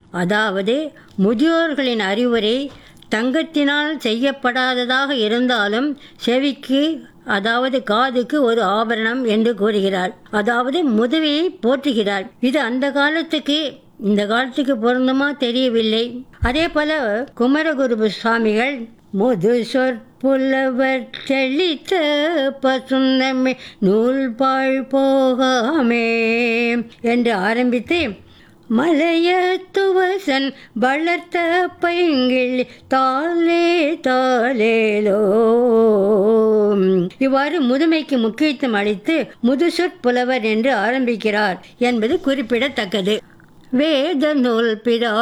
அதாவது முதியோர்களின் அறிவுரை தங்கத்தினால் செய்யப்படாததாக இருந்தாலும் செவிக்கு அதாவது காதுக்கு ஒரு ஆபரணம் என்று கூறுகிறார் அதாவது முதுமையை போற்றுகிறார் இது அந்த காலத்துக்கு இந்த காலத்துக்கு பொருந்துமா தெரியவில்லை அதே போல குமரகுரு சுவாமிகள் முது சொற்புலவர் செழித்த பசுந்தமே நூல் பாழ் போகாமே என்று ஆரம்பித்து மலையத்துவசன் வளர்த்த பைங்கில் தாலே தாலேலோ இவ்வாறு முதுமைக்கு முக்கியத்துவம் அளித்து முதுசொற் புலவர் என்று ஆரம்பிக்கிறார் என்பது குறிப்பிடத்தக்கது வேத நூல் பிதா